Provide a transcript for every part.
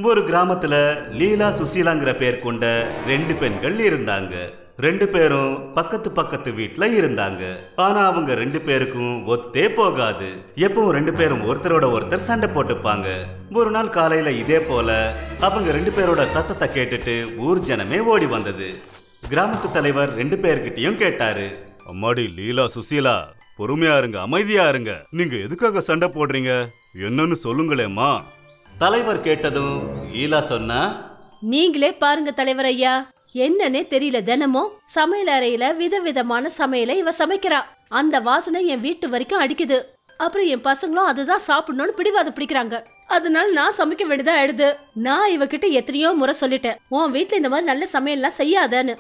ஒரு கிராமத்துல லீலா சுசீலாங்கிற பேர் கொண்ட ரெண்டு பெண்கள் இருந்தாங்க ரெண்டு பேரும் பக்கத்து பக்கத்து வீட்ல இருந்தாங்க ஆனா அவங்க ரெண்டு பேருக்கும் ஒத்தே போகாது எப்பவும் ரெண்டு பேரும் ஒருத்தரோட ஒருத்தர் சண்டை போட்டுப்பாங்க ஒரு நாள் காலையில இதே போல அவங்க ரெண்டு பேரோட சத்தத்தை கேட்டுட்டு ஊர் ஜனமே ஓடி வந்தது கிராமத்து தலைவர் ரெண்டு பேர்கிட்டயும் கேட்டாரு அம்மாடி லீலா சுசீலா பொறுமையா இருங்க அமைதியா இருங்க நீங்க எதுக்காக சண்டை போடுறீங்க என்னன்னு சொல்லுங்களேம்மா தலைவர் கேட்டதும் லீலா சொன்னா நீங்களே பாருங்க தலைவர் ஐயா என்னன்னே தெரியல தினமும் சமையல் அறையில விதவிதமான சமையலை இவ சமைக்கிறா அந்த வாசனை என் வீட்டு வரைக்கும் அடிக்குது அப்புறம் என் பசங்களும் அதுதான் சாப்பிடணும்னு பிடிவாத பிடிக்கிறாங்க அதனால நான் சமைக்க வேண்டியதா ஆயிடுது நான் இவகிட்ட எத்தனையோ முறை சொல்லிட்டேன் உன் வீட்ல இந்த மாதிரி நல்ல சமையல்லாம் செய்யாதன்னு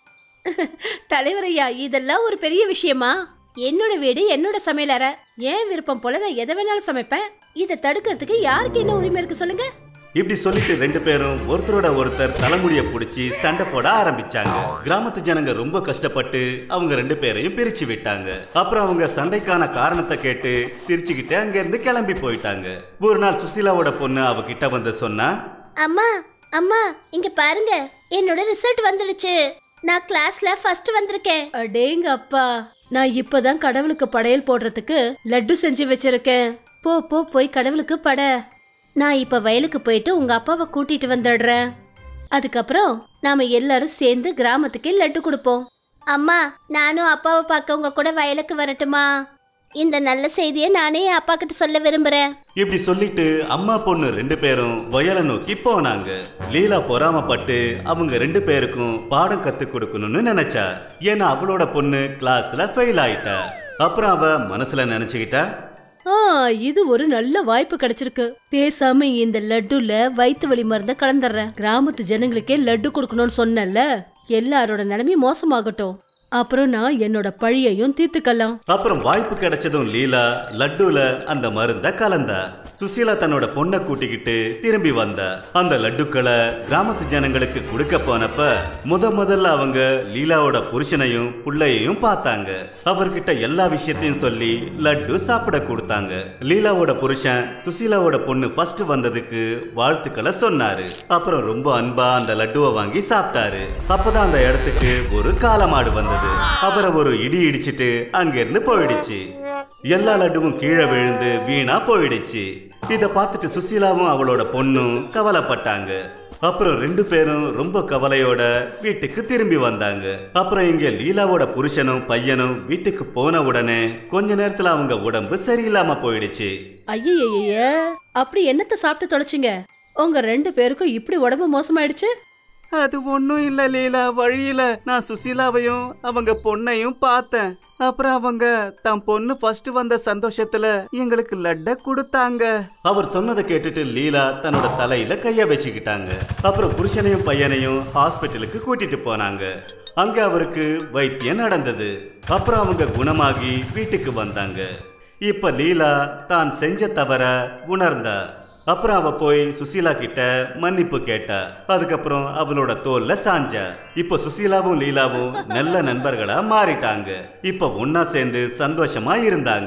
தலைவர் ஐயா இதெல்லாம் ஒரு பெரிய விஷயமா என்னோட வீடு என்னோட சமையலறை ஏன் விருப்பம் போல நான் எதை வேணாலும் சமைப்பேன் இதை தடுக்கிறதுக்கு யாருக்கு என்ன உரிமை இருக்கு சொல்லுங்க இப்படி சொல்லிட்டு ரெண்டு பேரும் ஒருத்தரோட ஒருத்தர் தலைமுடிய புடிச்சு சண்டை போட ஆரம்பிச்சாங்க கிராமத்து ஜனங்க ரொம்ப கஷ்டப்பட்டு அவங்க ரெண்டு பேரையும் பிரிச்சு விட்டாங்க அப்புறம் அவங்க சண்டைக்கான காரணத்தை கேட்டு சிரிச்சுக்கிட்டு அங்க இருந்து கிளம்பி போயிட்டாங்க ஒரு நாள் சுசீலாவோட பொண்ணு அவகிட்ட வந்து சொன்னா அம்மா அம்மா இங்க பாருங்க என்னோட ரிசல்ட் வந்துடுச்சு நான் கிளாஸ்ல ஃபர்ஸ்ட் வந்திருக்கேன் அடேங்க அப்பா நான் இப்பதான் கடவுளுக்கு படையல் போடுறதுக்கு லட்டு செஞ்சு வச்சிருக்கேன் போ போ போய் கடவுளுக்கு பட நான் இப்ப வயலுக்கு போயிட்டு உங்க அப்பாவை கூட்டிட்டு வந்துடுறேன் அதுக்கப்புறம் நாம எல்லாரும் சேர்ந்து கிராமத்துக்கே லட்டு கொடுப்போம் அம்மா நானும் அப்பாவை பார்க்க உங்க கூட வயலுக்கு வரட்டுமா இந்த நல்ல செய்தியை நானே என் அப்பா கிட்ட சொல்ல விரும்புறேன் இப்படி சொல்லிட்டு அம்மா பொண்ணு ரெண்டு பேரும் வயலை நோக்கி போனாங்க லீலா பொறாமப்பட்டு அவங்க ரெண்டு பேருக்கும் பாடம் கத்து கொடுக்கணும்னு நினைச்சா ஏன்னா அவளோட பொண்ணு கிளாஸ்ல ஃபெயில் ஆயிட்டா அப்புறம் அவ மனசுல நினைச்சுக்கிட்டா ஆ இது ஒரு நல்ல வாய்ப்பு கிடைச்சிருக்கு பேசாம இந்த லட்டுல வயித்து வலி மருந்த கலந்துடுறேன் கிராமத்து ஜனங்களுக்கே லட்டு கொடுக்கணும்னு சொன்னேன்ல எல்லாரோட நிலைமையும் மோசமாகட்டும் அப்புறம் நான் என்னோட பழியையும் தீர்த்துக்கலாம் அப்புறம் வாய்ப்பு கிடைச்சதும் லீலா லட்டுல அந்த மருந்த கலந்தா சுசீலா தன்னோட பொண்ணை கூட்டிக்கிட்டு திரும்பி வந்தா அந்த லட்டுக்களை கிராமத்து ஜனங்களுக்கு கொடுக்க போனப்ப முத முதல்ல அவங்க லீலாவோட புருஷனையும் புள்ளையையும் பார்த்தாங்க அவர்கிட்ட எல்லா விஷயத்தையும் சொல்லி லட்டு சாப்பிட கொடுத்தாங்க லீலாவோட புருஷன் சுசீலாவோட பொண்ணு ஃபர்ஸ்ட் வந்ததுக்கு வாழ்த்துக்களை சொன்னாரு அப்புறம் ரொம்ப அன்பா அந்த லட்டுவை வாங்கி சாப்பிட்டாரு அப்பதான் அந்த இடத்துக்கு ஒரு காலமாடு வந்தது அவரை ஒரு இடி இடிச்சிட்டு அங்கிருந்து போயிடுச்சு எல்லா லட்டுவும் கீழே விழுந்து வீணா போயிடுச்சு இத பார்த்துட்டு சுசீலாவும் அவளோட பொண்ணும் கவலைப்பட்டாங்க அப்புறம் ரெண்டு பேரும் ரொம்ப கவலையோட வீட்டுக்கு திரும்பி வந்தாங்க அப்புறம் இங்க லீலாவோட புருஷனும் பையனும் வீட்டுக்கு போன உடனே கொஞ்ச நேரத்துல அவங்க உடம்பு சரியில்லாம போயிடுச்சு ஐயய்ய அப்படி என்னத்த சாப்பிட்டு தொலைச்சிங்க உங்க ரெண்டு பேருக்கும் இப்படி உடம்பு மோசமாயிடுச்சு அது ஒன்றும் இல்லை லீலா வழியில நான் சுசீலாவையும் அவங்க பொண்ணையும் பார்த்தேன் அப்புறம் அவங்க தன் பொண்ணு ஃபர்ஸ்ட் வந்த சந்தோஷத்துல எங்களுக்கு லட்ட கொடுத்தாங்க அவர் சொன்னதை கேட்டுட்டு லீலா தன்னோட தலையில கைய வச்சுக்கிட்டாங்க அப்புறம் புருஷனையும் பையனையும் ஹாஸ்பிட்டலுக்கு கூட்டிட்டு போனாங்க அங்க அவருக்கு வைத்தியம் நடந்தது அப்புறம் அவங்க குணமாகி வீட்டுக்கு வந்தாங்க இப்ப லீலா தான் செஞ்ச தவற உணர்ந்தா அப்புறம் அவ போய் சுசீலா கிட்ட மன்னிப்பு கேட்டா அதுக்கப்புறம் அவளோட தோல்ல சாஞ்சா இப்போ சுசீலாவும் லீலாவும் நல்ல நண்பர்களா மாறிட்டாங்க இப்போ ஒன்னா சேர்ந்து சந்தோஷமா இருந்தாங்க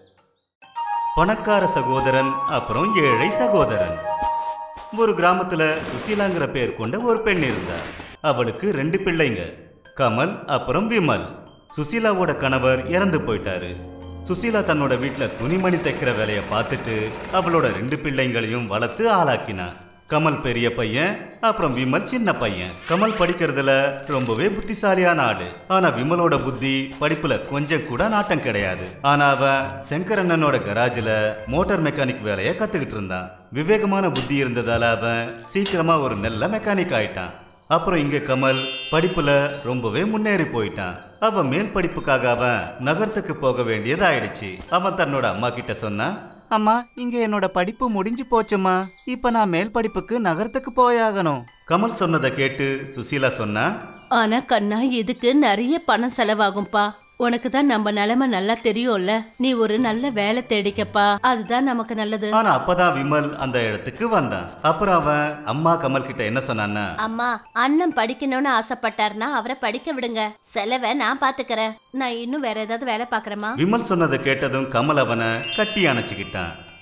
பணக்கார சகோதரன் அப்புறம் ஏழை சகோதரன் ஒரு கிராமத்துல சுசீலாங்கிற பேர் கொண்ட ஒரு பெண் இருந்தா அவளுக்கு ரெண்டு பிள்ளைங்க கமல் அப்புறம் விமல் சுசீலாவோட கணவர் இறந்து போயிட்டாரு சுசீலா தன்னோட வீட்ல துணிமணி தைக்கிற வேலையை பார்த்துட்டு அவளோட ரெண்டு பிள்ளைங்களையும் வளர்த்து ஆளாக்கினா கமல் பெரிய பையன் அப்புறம் விமல் சின்ன பையன் கமல் படிக்கிறதுல ரொம்பவே புத்திசாலியான ஆளு ஆனா விமலோட புத்தி படிப்புல கொஞ்சம் கூட நாட்டம் கிடையாது ஆனா அவன் சங்கரண்ணனோட கராஜ்ல மோட்டார் மெக்கானிக் வேலையை கத்துக்கிட்டு இருந்தான் விவேகமான புத்தி இருந்ததால அவன் சீக்கிரமா ஒரு நல்ல மெக்கானிக் ஆயிட்டான் அப்புறம் இங்க கமல் படிப்புல ரொம்பவே முன்னேறி போயிட்டான் அவன் மேல் படிப்புக்காக அவன் நகரத்துக்கு போக வேண்டியதாயிடுச்சு அவன் தன்னோட அம்மா கிட்ட சொன்னான் அம்மா இங்க என்னோட படிப்பு முடிஞ்சு போச்சுமா இப்ப நான் மேல் படிப்புக்கு நகரத்துக்கு போயாகணும் கமல் சொன்னதை கேட்டு சுசீலா சொன்னா ஆனா கண்ணா இதுக்கு நிறைய பணம் செலவாகும்பா உனக்கு தான் நம்ம நிலைமை நல்லா தெரியும்ல நீ ஒரு நல்ல வேலை தேடிக்கப்பா அதுதான் நமக்கு நல்லது ஆனா அப்பதான் விமல் அந்த இடத்துக்கு வந்தான் அப்புறம் அவன் அம்மா கமல் கிட்ட என்ன சொன்னான்னா அம்மா அண்ணன் படிக்கணும்னு ஆசைப்பட்டாருன்னா அவரை படிக்க விடுங்க செலவை நான் பாத்துக்கறேன் நான் இன்னும் வேற ஏதாவது வேலை பாக்குறேமா விமல் சொன்னதை கேட்டதும் கமல் அவனை கட்டி அணைச்சுக்கிட்டான்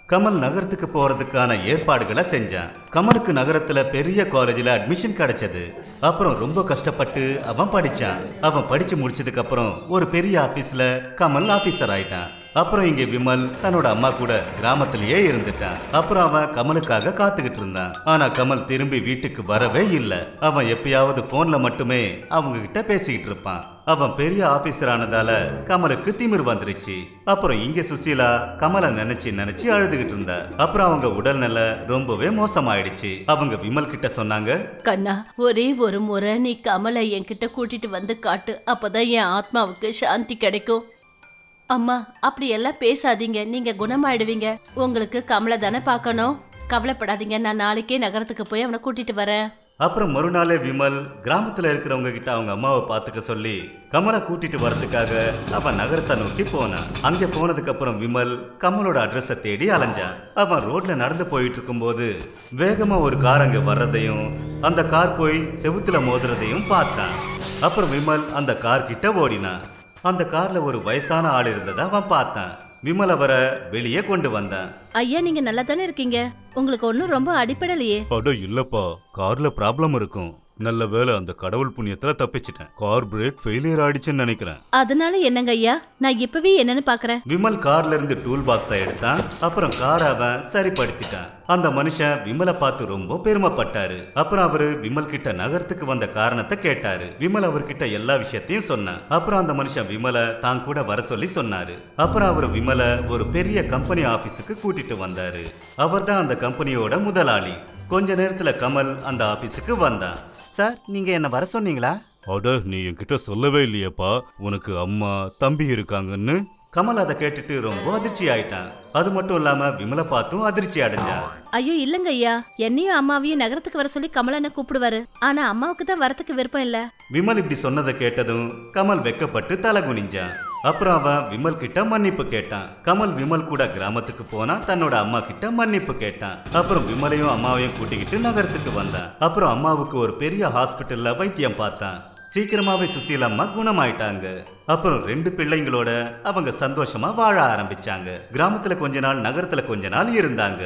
கமல் நகரத்துக்கு போறதுக்கான ஏற்பாடுகளை செஞ்சான் கமலுக்கு நகரத்துல பெரிய காலேஜ்ல அட்மிஷன் கிடைச்சது அப்புறம் ரொம்ப கஷ்டப்பட்டு அவன் படிச்சான் அவன் படிச்சு முடிச்சதுக்கு அப்புறம் ஒரு பெரிய ஆபீஸ்ல கமல் ஆபீசர் ஆயிட்டான் அப்புறம் இங்க விமல் தன்னோட அம்மா கூட கிராமத்திலேயே இருந்துட்டான் அப்புறம் அவன் கமலுக்காக காத்துக்கிட்டு இருந்தான் ஆனா கமல் திரும்பி வீட்டுக்கு வரவே இல்லை அவன் எப்பயாவது போன்ல மட்டுமே அவங்க கிட்ட பேசிக்கிட்டு இருப்பான் அவன் பெரிய ஆபீசர் ஆனதால கமலுக்கு திமிர் வந்துருச்சு அப்புறம் இங்க சுசீலா கமலை நினைச்சு நினைச்சு அழுதுகிட்டு இருந்தா அப்புறம் அவங்க உடல்நிலை ரொம்பவே மோசமாயிடுச்சு அவங்க விமல் கிட்ட சொன்னாங்க கண்ணா ஒரே ஒரு முறை நீ கமலை என்கிட்ட கூட்டிட்டு வந்து காட்டு அப்பதான் என் ஆத்மாவுக்கு சாந்தி கிடைக்கும் அம்மா அப்படி எல்லாம் பேசாதீங்க நீங்க குணமாயிடுவீங்க உங்களுக்கு கமலை தானே பார்க்கணும் கவலைப்படாதீங்க நான் நாளைக்கே நகரத்துக்கு போய் அவனை கூட்டிட்டு வரேன் அப்புறம் மறுநாளே விமல் கிராமத்துல இருக்கிறவங்க கிட்ட அவங்க அம்மாவை பார்த்துக்க சொல்லி கமலை கூட்டிட்டு வரதுக்காக அவன் நகரத்தை நோக்கி போனான் அங்க போனதுக்கு அப்புறம் விமல் கமலோட அட்ரஸை தேடி அலைஞ்சான் அவன் ரோட்ல நடந்து போயிட்டு இருக்கும்போது வேகமா ஒரு கார் அங்க வர்றதையும் அந்த கார் போய் செவுத்துல மோதுறதையும் பார்த்தான் அப்புறம் விமல் அந்த கார் கிட்ட ஓடினான் அந்த கார்ல ஒரு வயசான ஆள் இருந்ததை அவன் பார்த்தான் விமல் அவரை வெளியே கொண்டு வந்தான் ஐயா நீங்க நல்லா தானே இருக்கீங்க உங்களுக்கு ஒன்றும் ரொம்ப அடிப்படலையே அட இல்லப்பா கார்ல ப்ராப்ளம் இருக்கும் நல்ல வேளை அந்த கடவுள் புண்ணியத்துல தப்பிச்சிட்டேன் கார் பிரேக் ஃபெயிலியர் ஆயிடுச்சுன்னு நினைக்கிறேன் அதனால என்னங்க ஐயா நான் இப்பவே என்னன்னு பாக்குறேன் விமல் கார்ல இருந்து டூல் பாக்ஸை எடுத்தான் அப்புறம் காரை அவன் சரிப்படுத்திட்டான் அந்த மனுஷன் விமலை பார்த்து ரொம்ப பெருமைப்பட்டாரு அப்புறம் அவரு விமல் கிட்ட நகரத்துக்கு வந்த காரணத்தை கேட்டாரு விமல் அவர்கிட்ட எல்லா விஷயத்தையும் சொன்னான் அப்புறம் அந்த மனுஷன் விமலை தான் கூட வர சொல்லி சொன்னாரு அப்புறம் அவர் விமலை ஒரு பெரிய கம்பெனி ஆபீஸுக்கு கூட்டிட்டு வந்தாரு அவர்தான் அந்த கம்பெனியோட முதலாளி கொஞ்ச நேரத்துல கமல் அந்த ஆபீஸுக்கு வந்தான் சார் நீங்க என்ன வர சொன்னீங்களா அட நீ என்கிட்ட சொல்லவே இல்லையேப்பா உனக்கு அம்மா தம்பி இருக்காங்கன்னு கமல் அதை கேட்டுட்டு ரொம்ப அதிர்ச்சி ஆயிட்டான் அது மட்டும் இல்லாம விமலை பார்த்தும் அதிர்ச்சி அடைஞ்சான் ஐயோ இல்லங்க ஐயா என்னையும் அம்மாவையும் நகரத்துக்கு வர சொல்லி கமலனை கூப்பிடுவாரு ஆனா அம்மாவுக்கு தான் வரத்துக்கு விருப்பம் இல்ல விமல் இப்படி சொன்னதை கேட்டதும் கமல் வெக்கப்பட்டு தலை குனிஞ்சான் அப்புறம் அவன் விமல் கிட்ட மன்னிப்பு கேட்டான் கமல் விமல் கூட கிராமத்துக்கு போனா தன்னோட அம்மா கிட்ட மன்னிப்பு கேட்டான் அப்புறம் விமலையும் அம்மாவையும் கூட்டிக்கிட்டு நகரத்துக்கு வந்தான் அப்புறம் அம்மாவுக்கு ஒரு பெரிய ஹாஸ்பிட்டல்ல வைத்தியம் பார்த்தான் சீக்கிரமாவே சுசீலா அம்மா குணமாயிட்டாங்க அப்புறம் ரெண்டு பிள்ளைங்களோட அவங்க சந்தோஷமா வாழ ஆரம்பிச்சாங்க கிராமத்துல கொஞ்ச நாள் நகரத்துல கொஞ்ச நாள் இருந்தாங்க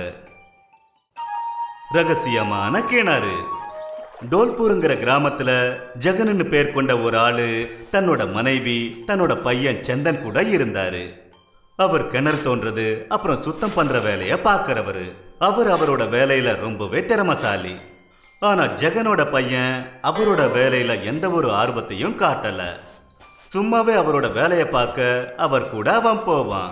ரகசியமான கிணறு டோல்பூருங்கிற கிராமத்துல ஜெகன்னு பேர் கொண்ட ஒரு ஆளு தன்னோட மனைவி தன்னோட பையன் சந்தன் கூட இருந்தாரு அவர் கிணறு தோன்றது அப்புறம் சுத்தம் பண்ற வேலைய பார்க்கறவரு அவர் அவரோட வேலையில ரொம்பவே திறமசாலி ஆனா ஜெகனோட பையன் அவரோட வேலையில எந்த ஒரு ஆர்வத்தையும் காட்டல சும்மாவே அவரோட வேலையை பார்க்க அவர் கூட அவன் போவான்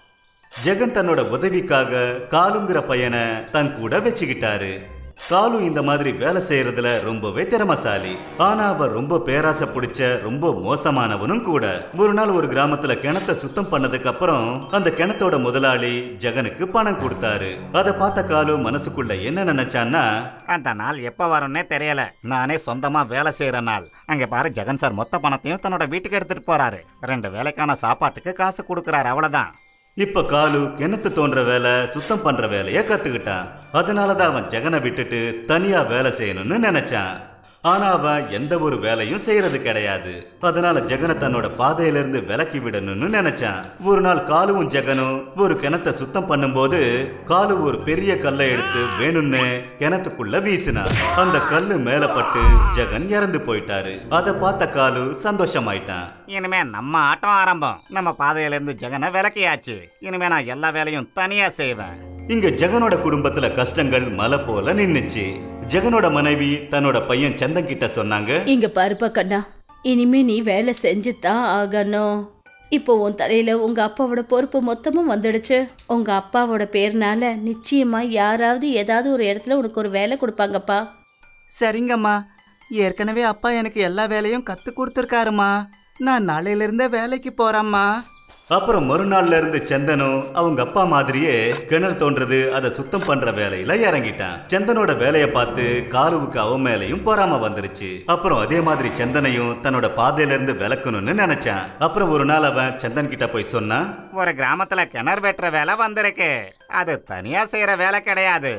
ஜெகன் தன்னோட உதவிக்காக காலுங்கிற பையனை தன் கூட வச்சுக்கிட்டாரு காலு இந்த மாதிரி வேலை செய்யறதுல ரொம்பவே திறமசாலி ஆனா அவர் ரொம்ப பேராசை பிடிச்ச ரொம்ப மோசமானவனும் கூட ஒரு நாள் ஒரு கிராமத்துல கிணத்தை சுத்தம் பண்ணதுக்கு அப்புறம் அந்த கிணத்தோட முதலாளி ஜெகனுக்கு பணம் கொடுத்தாரு அதை பார்த்த காலு மனசுக்குள்ள என்ன நினைச்சான்னா அந்த நாள் எப்போ வரும்னே தெரியல நானே சொந்தமா வேலை செய்யற நாள் அங்க பாரு ஜெகன் சார் மொத்த பணத்தையும் தன்னோட வீட்டுக்கு எடுத்துட்டு போறாரு ரெண்டு வேலைக்கான சாப்பாட்டுக்கு காசு கொடுக்கறாரு அவ்வளவுதான் இப்ப காலு கிணத்து தோன்ற வேலை சுத்தம் பண்ற வேலைய கத்துக்கிட்டான் அதனாலதான் அவன் ஜெகனை விட்டுட்டு தனியா வேலை செய்யணும்னு நினைச்சான் ஆனா அவன் எந்த ஒரு வேலையும் செய்யறது கிடையாது அதனால ஜெகனை தன்னோட பாதையில இருந்து விலக்கி விடணும்னு நினைச்சான் ஒரு நாள் காலுவும் ஜெகனும் ஒரு கிணத்தை சுத்தம் பண்ணும்போது காலு ஒரு பெரிய கல்லை எடுத்து வேணும்னு கிணத்துக்குள்ள வீசினான் அந்த கல்லு மேல பட்டு ஜெகன் இறந்து போயிட்டாரு அதை பார்த்த காலு சந்தோஷமாயிட்டான் இனிமே நம்ம ஆட்டம் ஆரம்பம் நம்ம பாதையில இருந்து ஜெகனை விலக்கியாச்சு இனிமே நான் எல்லா வேலையும் தனியா செய்வேன் இங்க ஜெகனோட குடும்பத்துல கஷ்டங்கள் மலை போல நின்னுச்சு ஜெகனோட மனைவி தன்னோட பையன் சந்தன் கிட்ட சொன்னாங்க இங்க பாருப்பா கண்ணா இனிமே நீ வேலை செஞ்சு தான் ஆகணும் இப்போ உன் தலையில உங்க அப்பாவோட பொறுப்பு மொத்தமும் வந்துடுச்சு உங்க அப்பாவோட பேர்னால நிச்சயமா யாராவது ஏதாவது ஒரு இடத்துல உனக்கு ஒரு வேலை கொடுப்பாங்கப்பா சரிங்கம்மா ஏற்கனவே அப்பா எனக்கு எல்லா வேலையும் கத்து கொடுத்துருக்காருமா நான் நாளையிலிருந்தே வேலைக்கு போறேம்மா அப்புறம் மறுநாள்ல இருந்து சந்தனும் அவங்க அப்பா மாதிரியே கிணறு தோன்றது அதை சுத்தம் பண்ற வேலையில இறங்கிட்டான் சந்தனோட வேலையை பார்த்து காலுவுக்கு அவன் மேலையும் பொறாம வந்துருச்சு அப்புறம் அதே மாதிரி சந்தனையும் தன்னோட பாதையில இருந்து விளக்கணும்னு நினைச்சான் அப்புறம் ஒரு நாள் அவன் சந்தன் கிட்ட போய் சொன்னான் ஒரு கிராமத்துல கிணறு வெட்டுற வேலை வந்திருக்கு அது தனியா செய்யற வேலை கிடையாது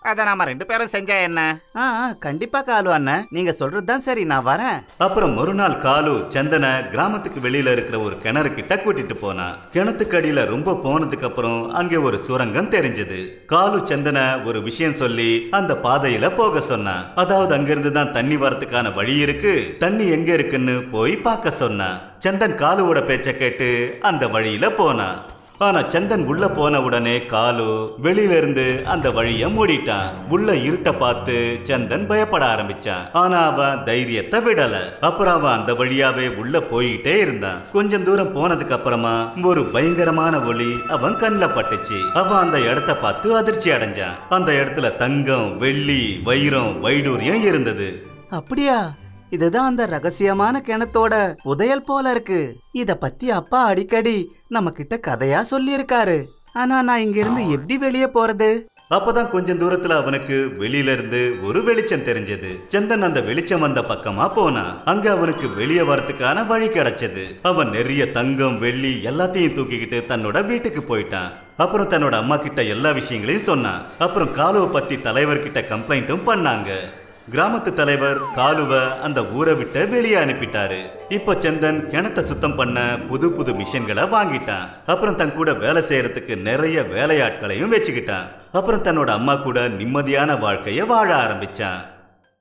அதை நாம ரெண்டு பேரும் செஞ்சா என்ன ஆ ஆ, கண்டிப்பா காலு அண்ணன் நீங்க சொல்றது தான் சரி நான் வரேன் அப்புறம் மறுநாள் காலு சந்தனை கிராமத்துக்கு வெளியில இருக்கிற ஒரு கிணறு கிட்ட கூட்டிட்டு போனான் கிணத்துக்கு அடியில ரொம்ப போனதுக்கு அப்புறம் அங்கே ஒரு சுரங்கம் தெரிஞ்சது காலு சந்தனை ஒரு விஷயம் சொல்லி அந்த பாதையில போக சொன்னான் அதாவது அங்கிருந்து தான் தண்ணி வரதுக்கான வழி இருக்கு தண்ணி எங்க இருக்குன்னு போய் பார்க்க சொன்னான் சந்தன் காலுவோட பேச்ச கேட்டு அந்த வழியில போனான் ஆனா சந்தன் உள்ள போன உடனே காலு வெளியில இருந்து அந்த வழிய மூடிட்டான் உள்ள இருட்ட பார்த்து சந்தன் பயப்பட ஆரம்பிச்சான் ஆனா அவன் தைரியத்தை விடல அப்புறம் அவன் அந்த வழியாவே உள்ள போயிட்டே இருந்தான் கொஞ்சம் தூரம் போனதுக்கு அப்புறமா ஒரு பயங்கரமான ஒளி அவன் கண்ணுல பட்டுச்சு அவன் அந்த இடத்த பார்த்து அதிர்ச்சி அடைஞ்சான் அந்த இடத்துல தங்கம் வெள்ளி வைரம் வைடூரியம் இருந்தது அப்படியா இதுதான் அந்த ரகசியமான கிணத்தோட புதையல் போல இருக்கு இத பத்தி அப்பா அடிக்கடி நம்ம கிட்ட கதையா சொல்லியிருக்காரு ஆனா நான் இங்க இருந்து எப்படி வெளியே போறது அப்பதான் கொஞ்சம் தூரத்துல அவனுக்கு வெளியில இருந்து ஒரு வெளிச்சம் தெரிஞ்சது சந்தன் அந்த வெளிச்சம் வந்த பக்கமா போனான் அங்க அவனுக்கு வெளியே வரதுக்கான வழி கிடைச்சது அவன் நிறைய தங்கம் வெள்ளி எல்லாத்தையும் தூக்கிக்கிட்டு தன்னோட வீட்டுக்கு போயிட்டான் அப்புறம் தன்னோட அம்மா கிட்ட எல்லா விஷயங்களையும் சொன்னான் அப்புறம் காலுவை பத்தி தலைவர்கிட்ட கம்ப்ளைண்ட்டும் பண்ணாங்க கிராமத்து தலைவர் காலுவ அந்த ஊரை விட்டு வெளியே அனுப்பிட்டாரு இப்போ சந்தன் கிணத்தை சுத்தம் பண்ண புது புது மிஷின்களை வாங்கிட்டான் அப்புறம் தன் கூட வேலை செய்யறதுக்கு நிறைய வேலையாட்களையும் வச்சுக்கிட்டான் அப்புறம் தன்னோட அம்மா கூட நிம்மதியான வாழ்க்கைய வாழ ஆரம்பிச்சான்